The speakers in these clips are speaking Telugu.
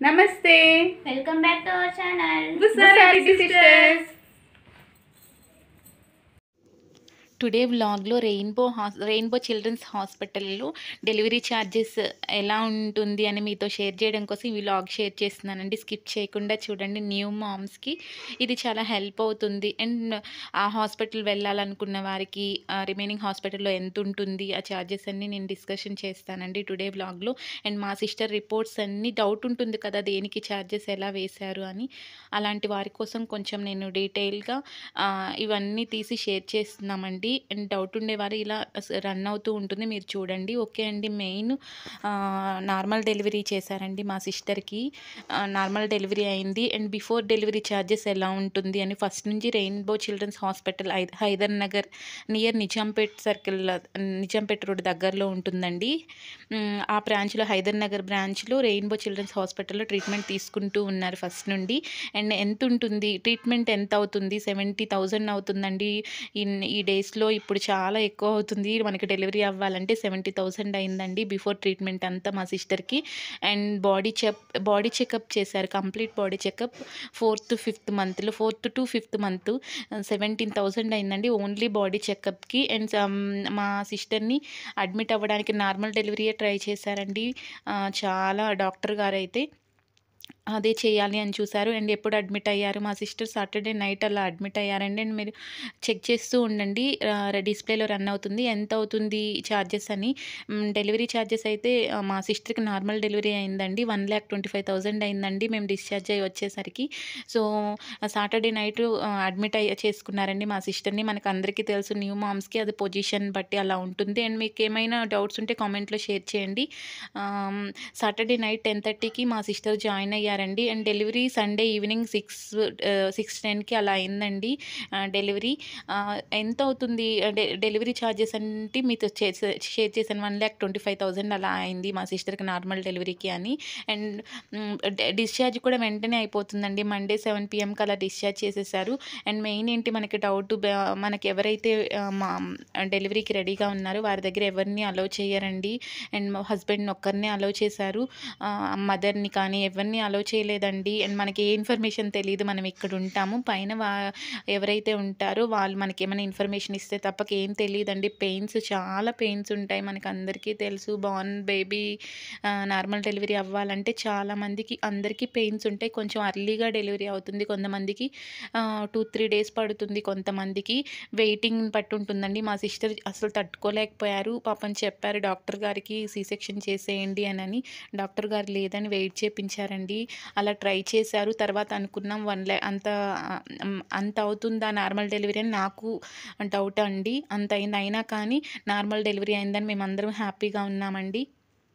నమస్తే welcome back to our channel Busari sisters today వ్లాగ్లో రెయిన్బో హాస్ రెయిన్బో చిల్డ్రన్స్ హాస్పిటల్లో డెలివరీ ఛార్జెస్ ఎలా ఉంటుంది అని మీతో షేర్ చేయడం కోసం ఈ వ్లాగ్ షేర్ చేస్తున్నానండి స్కిప్ చేయకుండా చూడండి న్యూ మామ్స్కి ఇది చాలా హెల్ప్ అవుతుంది అండ్ ఆ హాస్పిటల్ వెళ్ళాలనుకున్న వారికి రిమైనింగ్ హాస్పిటల్లో ఎంత ఉంటుంది ఆ ఛార్జెస్ అన్నీ నేను డిస్కషన్ చేస్తానండి టుడే వ్లాగ్లో అండ్ మా సిస్టర్ రిపోర్ట్స్ అన్నీ డౌట్ ఉంటుంది కదా దేనికి ఛార్జెస్ ఎలా వేశారు అని అలాంటి వారి కోసం కొంచెం నేను డీటెయిల్గా ఆ, ఇవన్నీ తీసి షేర్ చేస్తున్నామండి అండ్ డౌట్ ఉండేవారు ఇలా రన్ అవుతూ ఉంటుంది మీరు చూడండి ఓకే అండి మెయిన్ నార్మల్ డెలివరీ చేశారండి మా సిస్టర్కి నార్మల్ డెలివరీ అయింది అండ్ బిఫోర్ డెలివరీ ఛార్జెస్ ఎలా ఉంటుంది అని ఫస్ట్ నుంచి రెయిన్బో చిల్డ్రన్స్ హాస్పిటల్ హై- Hyder Nagar near Nizampet circle Nizampet road దగ్గరలో ఉంటుందండి మ్, ఆ బ్రాంచ్లో హైదర్ నగర్ బ్రాంచ్లో రెయిన్బో చిల్డ్రన్స్ హాస్పిటల్లో ట్రీట్మెంట్ తీసుకుంటూ ఉన్నారు ఫస్ట్ నుండి అండ్ ఎంత ఉంటుంది ట్రీట్మెంట్ ఎంత అవుతుంది సెవెంటీ థౌజండ్ అవుతుందండి ఇన్ ఈ డేస్లో ఇప్పుడు చాలా ఎక్కువ అవుతుంది మనకి డెలివరీ అవ్వాలంటే సెవెంటీ థౌజండ్ అయిందండి బిఫోర్ ట్రీట్మెంట్ అంతా మా సిస్టర్కి and body check body checkup చేశారు complete body checkup fourth fifth మంత్లో fourth to fifth month seventeen thousand అయిందండి ఓన్లీ బాడీ చెకప్కి అండ్ మా సిస్టర్ని అడ్మిట్ అవ్వడానికి నార్మల్ డెలివరీయే ట్రై చేశారండి ఆ, చాలా డాక్టర్ గారు అయితే అదే చేయాలి అని చూశారు అండ్ ఎప్పుడు అడ్మిట్ అయ్యారు మా సిస్టర్ సాటర్డే నైట్ అలా అడ్మిట్ అయ్యారండి అండ్ మీరు చెక్ చేస్తూ ఉండండి డిస్ప్లేలో రన్ అవుతుంది ఎంత అవుతుంది ఛార్జెస్ అని మ్, డెలివరీ ఛార్జెస్ అయితే ఆ, మా సిస్టర్కి నార్మల్ డెలివరీ అయిందండి one lakh twenty five thousand అయిందండి మేము డిశ్చార్జ్ అయ్యి వచ్చేసరికి సో సాటర్డే నైట్ అడ్మిట్ అయ్యి చేసుకున్నారండి మా సిస్టర్ని మనకు అందరికీ తెలుసు న్యూ మామ్స్కి అది పొజిషన్ బట్టి అలా ఉంటుంది అండ్ మీకు ఏమైనా డౌట్స్ ఉంటే కామెంట్లో షేర్ చేయండి సాటర్డే నైట్ టెన్ థర్టీకి మా సిస్టర్ జాయిన్ అయ్యారండి and delivery Sunday evening six six టెన్కి అలా అయిందండి డెలివరీ ఎంత అవుతుంది డె డెలివరీ ఛార్జెస్ అంటే మీతో చేసే- షేర్ చేశాను one lakh twenty five thousand అలా అయింది మా సిస్టర్కి నార్మల్ డెలివరీకి అని అండ్ డిశ్చార్జ్ కూడా వెంటనే అయిపోతుందండి మండే సెవెన్ పిఎంకి అలా డిశ్చార్జ్ చేసేసారు అండ్ మెయిన్ ఏంటి మనకి డౌట్ మనకి ఎవరైతే ఆ, మా డెలివరీకి రెడీగా ఉన్నారో వారి దగ్గర ఎవరిని అలౌ చేయరండి అండ్ మా హస్బెండ్ని ఒక్కరినే అలౌ చేశారు మదర్ని కానీ ఎవరిని అలౌ చేయలేదండి అండ్ మనకి ఏ ఇన్ఫర్మేషన్ తెలియదు మనం ఇక్కడ ఉంటాము పైన వా ఎవరైతే ఉంటారో వాళ్ళు మనకి ఏమైనా ఇన్ఫర్మేషన్ ఇస్తే తప్పక ఏం తెలియదండి పెయిన్స్ చాలా పెయిన్స్ ఉంటాయి మనకి అందరికీ తెలుసు బార్న్ బేబీ నార్మల్ డెలివరీ అవ్వాలంటే చాలా మందికి అందరికీ పెయిన్స్ ఉంటాయి కొంచెం అర్లీగా డెలివరీ అవుతుంది కొంతమందికి టూ త్రీ డేస్ పడుతుంది కొంతమందికి వెయిటింగ్ పట్టి ఉంటుందండి మా సిస్టర్ అసలు తట్టుకోలేకపోయారు పాపం చెప్పారు డాక్టర్ గారికి సీ సెక్షన్ చేసేయండి అని డాక్టర్ గారు లేదని వెయిట్ చేపించారండి అలా ట్రై చేశారు తర్వాత అనుకున్నాం వన్ ల్యా అంత ఆ, మ్, అంత అవుతుందా నార్మల్ డెలివరీ అని నాకు డౌట్ అండి అంత అయింది అయినా కానీ నార్మల్ డెలివరీ అయిందని మేమందరం హ్యాపీగా ఉన్నామండి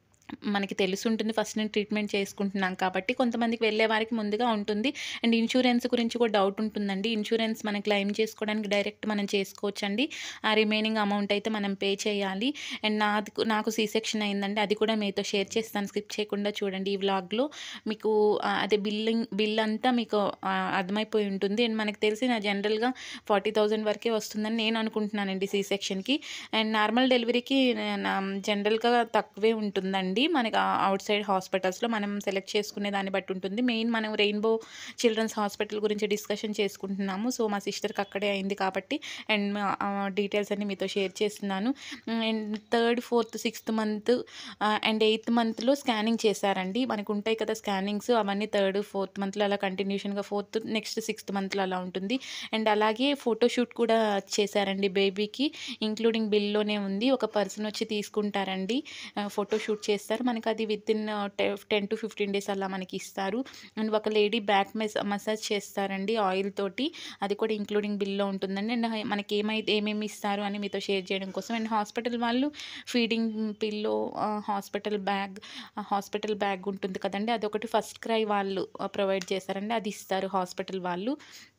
మనకి తెలుసుంటుంది ఫస్ట్ నేను ట్రీట్మెంట్ చేసుకుంటున్నాం కాబట్టి కొంతమందికి వెళ్ళే వారికి ముందుగా ఉంటుంది అండ్ ఇన్సూరెన్స్ గురించి కూడా డౌట్ ఉంటుందండి ఇన్సూరెన్స్ మనం క్లెయిమ్ చేసుకోవడానికి డైరెక్ట్ మనం చేసుకోవచ్చండి ఆ రిమైనింగ్ అమౌంట్ అయితే మనం పే చేయాలి అండ్ నాది నాకు సీ సెక్షన్ అయిందండి అది కూడా మీతో షేర్ చేస్తాను స్కిప్ చేయకుండా చూడండి ఈ వ్లాగ్లో మీకు ఆ, అదే బిల్లింగ్ బిల్ అంతా మీకు ఆ, అర్థమైపోయి ఉంటుంది అండ్ మనకు తెలిసిన జనరల్గా ఫార్టీ థౌజండ్ వరకే వస్తుందని నేను అనుకుంటున్నానండి సీ సెక్షన్కి అండ్ నార్మల్ డెలివరీకి జనరల్గా తక్కువే ఉంటుందండి మనకి అవుట్ సైడ్ హాస్పిటల్స్లో మనం సెలెక్ట్ చేసుకునే దాన్ని బట్టి ఉంటుంది మెయిన్ మనం రెయిన్బో చిల్డ్రన్స్ హాస్పిటల్ గురించి డిస్కషన్ చేసుకుంటున్నాము సో మా సిస్టర్కి అక్కడే అయింది కాబట్టి అండ్ డీటెయిల్స్ అన్ని మీతో షేర్ చేస్తున్నాను and third fourth sixth month and eighth మంత్లో స్కానింగ్ చేశారండి మనకు ఉంటాయి కదా స్కానింగ్స్ అవన్నీ థర్డ్ ఫోర్త్ మంత్లో అలా కంటిన్యూషన్గా ఫోర్త్ నెక్స్ట్ సిక్స్త్ మంత్లో అలా ఉంటుంది అండ్ అలాగే ఫోటోషూట్ కూడా చేశారండి బేబీకి ఇంక్లూడింగ్ బిల్లోనే ఉంది ఒక పర్సన్ వచ్చి తీసుకుంటారండి ఫోటోషూట్ చేస్తారు మనకి అది with in ten to fifteen days అలా మనకి ఇస్తారు అండ్ ఒక లేడీ బ్యాక్ మసాజ్ చేస్తారండి ఆయిల్ తోటి అది కూడా ఇంక్లూడింగ్ బిల్లో ఉంటుందండి అండ్ మనకి ఏమైతే ఏమేమి ఇస్తారు అని మీతో షేర్ చేయడం కోసం అండ్ హాస్పిటల్ వాళ్ళు feeding pillow hospital bag hospital bag ఉంటుంది కదండి అదొకటి ఫస్ట్ క్రై వాళ్ళు ప్రొవైడ్ చేస్తారండి అది ఇస్తారు హాస్పిటల్ వాళ్ళు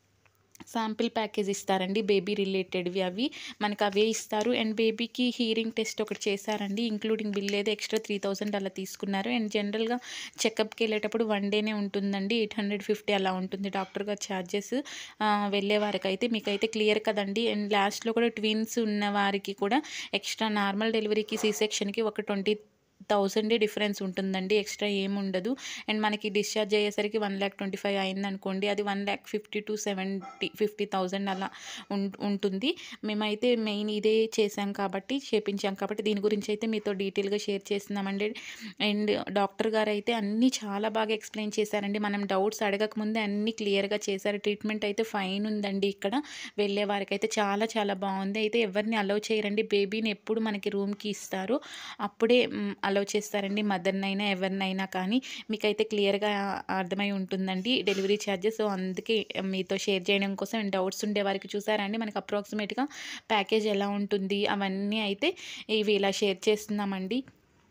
శాంపిల్ ప్యాకేజ్ ఇస్తారండి బేబీ రిలేటెడ్వి అవి మనకు అవే ఇస్తారు అండ్ బేబీకి హీరింగ్ టెస్ట్ ఒకటి చేశారండి ఇంక్లూడింగ్ బిల్ ఏదో ఎక్స్ట్రా త్రీ థౌజండ్ అలా తీసుకున్నారు అండ్ జనరల్గా చెకప్కి వెళ్ళేటప్పుడు వన్ డేనే ఉంటుందండి ఎయిట్ హండ్రెడ్ ఫిఫ్టీ అలా ఉంటుంది డాక్టర్ గారు ఛార్జెస్ వెళ్ళే వారికి అయితే మీకు అయితే క్లియర్ కదండి అండ్ లాస్ట్లో కూడా ట్విన్స్ ఉన్న వారికి కూడా ఎక్స్ట్రా నార్మల్ డెలివరీకి సీ సెక్షన్కి ఒక ట్వంటీ థౌసండే డిఫరెన్స్ ఉంటుందండి ఎక్స్ట్రా ఏమి ఉండదు అండ్ మనకి డిశ్చార్జ్ అయ్యేసరికి వన్ ల్యాక్ ట్వంటీ ఫైవ్ అయిందనుకోండి అది one lakh fifty two seventy fifty thousand అలా ఉం- ఉంటుంది మేమైతే మెయిన్ ఇదే చేసాం కాబట్టి చేపించాం కాబట్టి దీని గురించి అయితే మీతో డీటెయిల్గా షేర్ చేస్తున్నామండి అండ్ డాక్టర్ గారు అయితే అన్నీ చాలా బాగా ఎక్స్ప్లెయిన్ చేశారండి మనం డౌట్స్ అడగకముందే అన్నీ క్లియర్గా చేశారు ట్రీట్మెంట్ అయితే ఫైన్ ఉందండి ఇక్కడ వెళ్ళే వారికి అయితే చాలా చాలా బాగుంది అయితే ఎవరిని అలౌ చేయరండి బేబీని ఎప్పుడు మనకి రూమ్కి ఇస్తారు అప్పుడే అలౌ చేస్తారండి మదర్నైనా ఎవరినైనా కానీ మీకైతే క్లియర్గా అర్థమై ఉంటుందండి డెలివరీ ఛార్జెస్ సో అందుకే మీతో షేర్ చేయడం కోసం డౌట్స్ ఉండే వారికి చూసారండి మనకి అప్రాక్సిమేట్గా ప్యాకేజ్ ఎలా ఉంటుంది అవన్నీ అయితే ఇవి ఇలా షేర్ చేస్తున్నామండి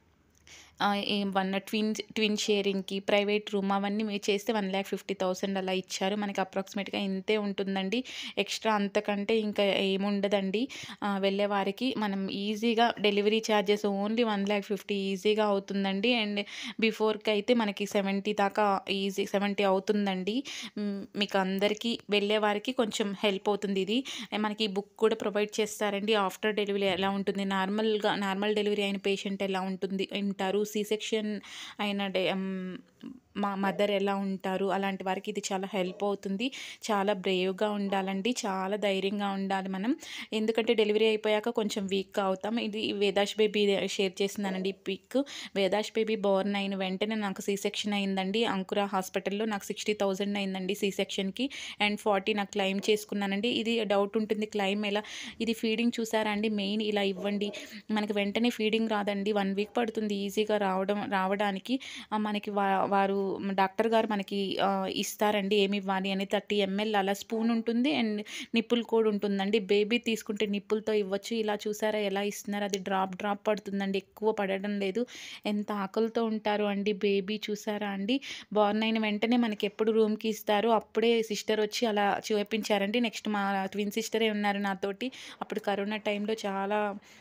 వన్ ట్విన్ ట్విన్ షేరింగ్కి ప్రైవేట్ రూమ్ అవన్నీ మీరు చేస్తే వన్ ల్యాక్ ఫిఫ్టీ థౌసండ్ అలా ఇచ్చారు మనకి అప్రాక్సిమేట్గా ఇంతే ఉంటుందండి ఎక్స్ట్రా అంతకంటే ఇంకా ఏముండదండి ఆ, వెళ్ళే వారికి మనం ఈజీగా delivery charges only one lakh fifty ఈజీగా అవుతుందండి అండ్ బిఫోర్కి అయితే మనకి సెవెంటీ దాకా ఈజీ సెవెంటీ అవుతుందండి మ్, మీకు అందరికీ వెళ్ళే వారికి కొంచెం హెల్ప్ అవుతుంది ఇది అండ్ మనకి ఈ బుక్ కూడా ప్రొవైడ్ చేస్తారండి ఆఫ్టర్ డెలివరీ ఎలా ఉంటుంది నార్మల్గా నార్మల్ డెలివరీ అయిన పేషెంట్ ఎలా ఉంటుంది ఉంటారు సి సెక్షన్ అయిన డే మ్, మా మదర్ ఎలా ఉంటారు అలాంటి వారికి ఇది చాలా హెల్ప్ అవుతుంది చాలా బ్రేవ్గా ఉండాలండి చాలా ధైర్యంగా ఉండాలి మనం ఎందుకంటే డెలివరీ అయిపోయాక కొంచెం వీక్గా అవుతాం ఇది వేదాష్ బేబీ షేర్ చేస్తున్నానండి ఈ పిక్ వేదాష్ బేబీ బోర్న్ అయిన వెంటనే నాకు సీ సెక్షన్ అయిందండి అంకుర హాస్పిటల్లో నాకు సిక్స్టీ థౌజండ్ అయిందండి సీ సెక్షన్కి అండ్ ఫార్టీ నాకు క్లెయిమ్ చేసుకున్నానండి ఇది డౌట్ ఉంటుంది క్లెయిమ్ ఎలా ఇది ఫీడింగ్ చూసారా అండి మెయిన్ ఇలా ఇవ్వండి మనకి వెంటనే ఫీడింగ్ రాదండి వన్ వీక్ పడుతుంది ఈజీగా రావడం రావడానికి ఆ, మనకి వా వారు డాక్టర్ గారు మనకి ఆ, ఇస్తారండి ఏమి ఇవ్వాలి అని థర్టీ ఎంఎల్ అలా స్పూన్ ఉంటుంది అండ్ నిప్పుల్ కూడా ఉంటుందండి బేబీ తీసుకుంటే నిప్పులతో ఇవ్వచ్చు ఇలా చూసారా ఎలా ఇస్తున్నారు అది డ్రాప్ డ్రాప్ పడుతుందండి ఎక్కువ పడడం లేదు ఎంత ఆకలితో ఉంటారు అండి బేబీ చూసారా అండి బార్న్ అయిన వెంటనే మనకి ఎప్పుడు రూమ్కి ఇస్తారు అప్పుడే సిస్టర్ వచ్చి అలా చూపించారండి నెక్స్ట్ మా ట్విన్ సిస్టరే ఉన్నారు నాతోటి అప్పుడు కరోనా టైంలో చాలా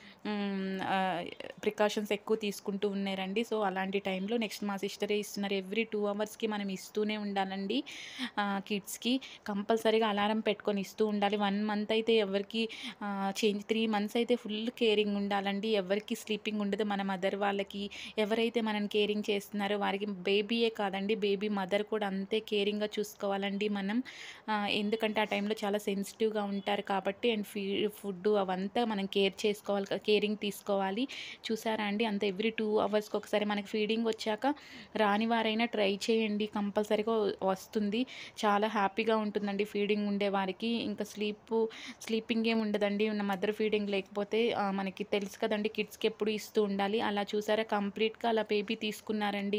ప్రికాషన్స్ ఎక్కువ తీసుకుంటూ ఉన్నారండి సో అలాంటి టైంలో నెక్స్ట్ మా సిస్టరే ఇస్తున్నారు ఎవ్రీ టూ అవర్స్కి మనం ఇస్తూనే ఉండాలండి కిడ్స్కి కంపల్సరీగా అలారం పెట్టుకొని ఇస్తూ ఉండాలి వన్ మంత్ అయితే ఎవరికి చేంజ్ త్రీ మంత్స్ అయితే ఫుల్ కేరింగ్ ఉండాలండి ఎవరికి స్లీపింగ్ ఉండదు మన మదర్ వాళ్ళకి ఎవరైతే మనం కేరింగ్ చేస్తున్నారో వారికి బేబీయే కాదండి బేబీ మదర్ కూడా అంతే కేరింగ్గా చూసుకోవాలండి మనం ఆ, ఎందుకంటే ఆ టైంలో చాలా సెన్సిటివ్గా ఉంటారు కాబట్టి అండ్ ఫీ ఫుడ్ అవంతా మనం కేర్ చేసుకోవాలి కేరింగ్ తీసుకోవాలి చూసారా అండి అంత ఎవ్రీ టూ అవర్స్కి ఒకసారి మనకి ఫీడింగ్ వచ్చాక రాని వారైనా ట్రై చేయండి కంపల్సరీగా వస్తుంది చాలా హ్యాపీగా ఉంటుందండి ఫీడింగ్ ఉండే వారికి ఇంకా స్లీప్ స్లీపింగ్ ఏమి ఉండదండి ఉన్న మదర్ ఫీడింగ్ లేకపోతే ఆ, మనకి తెలుసు కదండి కిడ్స్కి ఎప్పుడు ఇస్తూ ఉండాలి అలా చూసారా కంప్లీట్గా అలా బేబీ తీసుకున్నారండి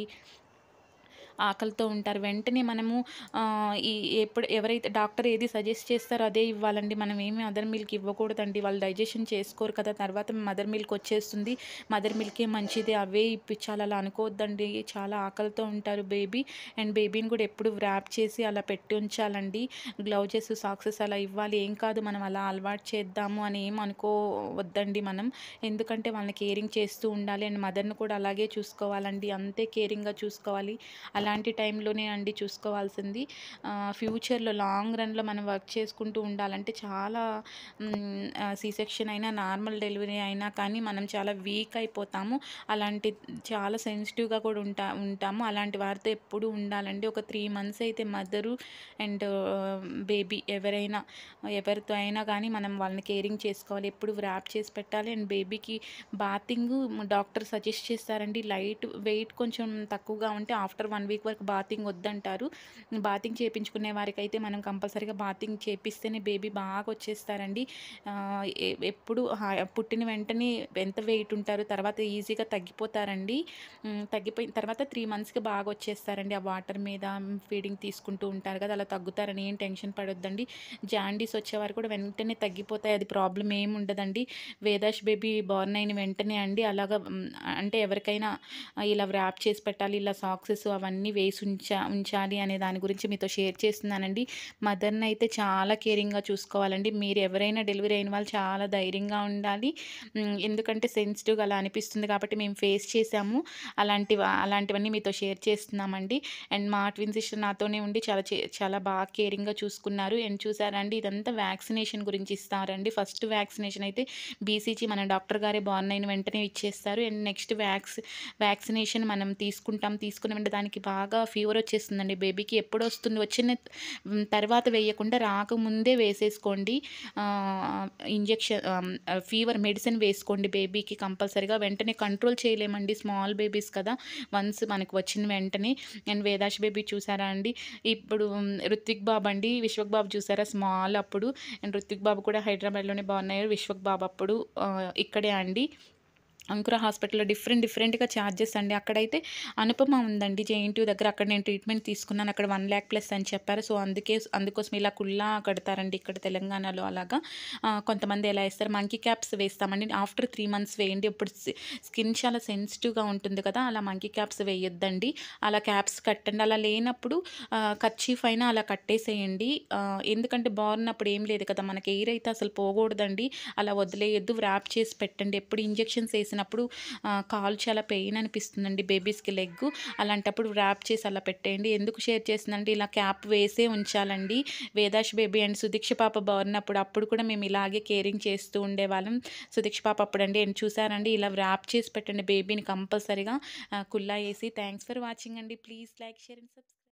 ఆకలితో ఉంటారు వెంటనే మనము ఆ, ఈ ఎప్పుడు ఎవరైతే డాక్టర్ ఏది సజెస్ట్ చేస్తారో అదే ఇవ్వాలండి మనం ఏమి మదర్ మిల్క్ ఇవ్వకూడదండి వాళ్ళు డైజెషన్ చేసుకోరు కదా తర్వాత మదర్ మిల్క్ వచ్చేస్తుంది మదర్ మిల్కే మంచిది అవే ఇప్పించాలి అలా అనుకోవద్దండి చాలా ఆకలితో ఉంటారు బేబీ అండ్ బేబీని కూడా ఎప్పుడు వ్రాప్ చేసి అలా పెట్టి ఉంచాలండి గ్లౌజెస్ సాక్సెస్ అలా ఇవ్వాలి ఏం కాదు మనం అలా అలవాటు చేద్దాము అని ఏం అనుకోవద్దండి మనం ఎందుకంటే వాళ్ళని కేరింగ్ చేస్తూ ఉండాలి అండ్ మదర్ని కూడా అలాగే చూసుకోవాలండి అంతే కేరింగ్గా చూసుకోవాలి అలాంటి టైంలోనే అండి చూసుకోవాల్సింది ఫ్యూచర్లో లాంగ్ రన్లో మనం వర్క్ చేసుకుంటూ ఉండాలంటే చాలా సి సెక్షన్ అయినా నార్మల్ డెలివరీ అయినా కానీ మనం చాలా వీక్ అయిపోతాము అలాంటి చాలా సెన్సిటివ్గా కూడా ఉంటా ఉంటాము అలాంటి వారితో ఎప్పుడు ఉండాలండి ఒక త్రీ మంత్స్ అయితే మదరు అండ్ బేబీ ఎవరైనా ఎవరితో అయినా కానీ మనం వాళ్ళని కేరింగ్ చేసుకోవాలి ఎప్పుడు వ్రాప్ చేసి పెట్టాలి అండ్ బేబీకి బాతింగ్ డాక్టర్ సజెస్ట్ చేస్తారండి లైట్ వెయిట్ కొంచెం తక్కువగా ఉంటే ఆఫ్టర్ వన్ వీక్ వరకు బాతింగ్ వద్దంటారు బాతింగ్ చేయించుకునే వారికి అయితే మనం కంపల్సరీగా బాతింగ్ చేపిస్తేనే బేబీ బాగా వచ్చేస్తారండి ఆ, ఎ- ఎప్పుడు హా- పుట్టిన వెంటనే ఎంత వెయిట్ ఉంటారు తర్వాత ఈజీగా తగ్గిపోతారండి ఉమ్, తగ్గిపోయిన తర్వాత త్రీ మంత్స్కి బాగా వచ్చేస్తారండి ఆ వాటర్ మీద ఫీడింగ్ తీసుకుంటూ ఉంటారు కదా అలా తగ్గుతారని ఏం టెన్షన్ పడొద్దండి జాండీస్ వచ్చేవారు కూడా వెంటనే తగ్గిపోతాయి అది ప్రాబ్లం ఏమి ఉండదండి వేదాష్ బేబీ బార్న్ అయిన వెంటనే అండి అలాగా ఉమ్, అంటే ఎవరికైనా ఇలా వ్రాప్ చేసి పెట్టాలి ఇలా సాక్సెస్ అవన్నీ అవన్నీ వేసి ఉంచా ఉంచాలి అనే దాని గురించి మీతో షేర్ చేస్తున్నానండి మదర్ని అయితే చాలా కేరింగ్గా చూసుకోవాలండి మీరు ఎవరైనా డెలివరీ అయిన వాళ్ళు చాలా ధైర్యంగా ఉండాలి ఉమ్, ఎందుకంటే సెన్సిటివ్గా అలా అనిపిస్తుంది కాబట్టి మేము ఫేస్ చేసాము అలాంటి అలాంటివన్నీ మీతో షేర్ చేస్తున్నామండి అండ్ మా ట్విన్ సిస్టర్ నాతోనే ఉండి చాలా చే- చాలా బాగా కేరింగ్గా చూసుకున్నారు అండ్ చూసారండి ఇదంతా వ్యాక్సినేషన్ గురించి ఇస్తారండి ఫస్ట్ వ్యాక్సినేషన్ అయితే బీసీజీ మన డాక్టర్ గారే బాగున్న వెంటనే ఇచ్చేస్తారు అండ్ నెక్స్ట్ వ్యాక్స్ వ్యాక్సినేషన్ మనం తీసుకుంటాం తీసుకున్న వెంటనే దానికి బాగా ఫీవర్ వచ్చేస్తుందండి బేబీకి ఎప్పుడు వస్తుంది వచ్చిన ఉమ్, తర్వాత వేయకుండా రాకముందే వేసేసుకోండి ఇంజెక్షన్ ఫీవర్ మెడిసిన్ వేసుకోండి బేబీకి కంపల్సరీగా వెంటనే కంట్రోల్ చేయలేమండి స్మాల్ బేబీస్ కదా వన్స్ మనకు వచ్చిన వెంటనే అండ్ వేదాష్ బేబీ చూసారా అండి ఇప్పుడు ఉమ్, రుత్విక్ బాబు అండి విశ్వక్ బాబు చూసారా స్మాల్ అప్పుడు అండ్ రుత్విక్ బాబు కూడా హైదరాబాద్లోనే బాగున్నారు విశ్వక్ బాబు అప్పుడు ఆ, ఇక్కడే అండి అంకుర హాస్పిటల్లో డిఫరెంట్ డిఫరెంట్గా ఛార్జెస్ అండి అక్కడైతే అనుపమ ఉందండి జేఎన్టీ దగ్గర అక్కడ నేను ట్రీట్మెంట్ తీసుకున్నాను అక్కడ వన్ ల్యాక్ ప్లస్ అని చెప్పారు సో అందుకే అందుకోసం ఇలా కుల్లా కడతారండి ఇక్కడ తెలంగాణలో అలాగా ఆ, కొంతమంది ఎలా వేస్తారు మంకీ క్యాప్స్ వేస్తామండి ఆఫ్టర్ త్రీ మంత్స్ వేయండి ఇప్పుడు స్కిన్ చాలా సెన్సిటివ్గా ఉంటుంది కదా అలా మంకీ క్యాప్స్ వేయొద్దండి అలా క్యాప్స్ కట్టండి అలా లేనప్పుడు కర్చీఫ్ అయినా అలా కట్టేసేయండి ఆ, ఎందుకంటే బాగున్నప్పుడు ఏం లేదు కదా మనకి ఎయిర్ అయితే అసలు పోకూడదండి అలా వదిలేయొద్దు వ్రాప్ చేసి పెట్టండి ఎప్పుడు ఇంజెక్షన్స్ వేసినప్పుడు ఆ, కాలు చాలా పెయిన్ అనిపిస్తుందండి బేబీస్కి లెగ్ అలాంటప్పుడు వ్రాప్ చేసి అలా పెట్టేయండి ఎందుకు షేర్ చేస్తుందంటే ఇలా క్యాప్ వేసే ఉంచాలండి వేదాష్ బేబీ అండ్ సుదీక్ష పాప బాగున్నప్పుడు అప్పుడు కూడా మేము ఇలాగే కేరింగ్ చేస్తూ ఉండేవాళ్ళం సుదీక్ష పాప అప్పుడు అండి అండ్ చూసారండి ఇలా వ్రాప్ చేసి పెట్టండి బేబీని కంపల్సరీగా కుల్లా వేసి థ్యాంక్స్ ఫర్ వాచింగ్ అండి please like share and subscribe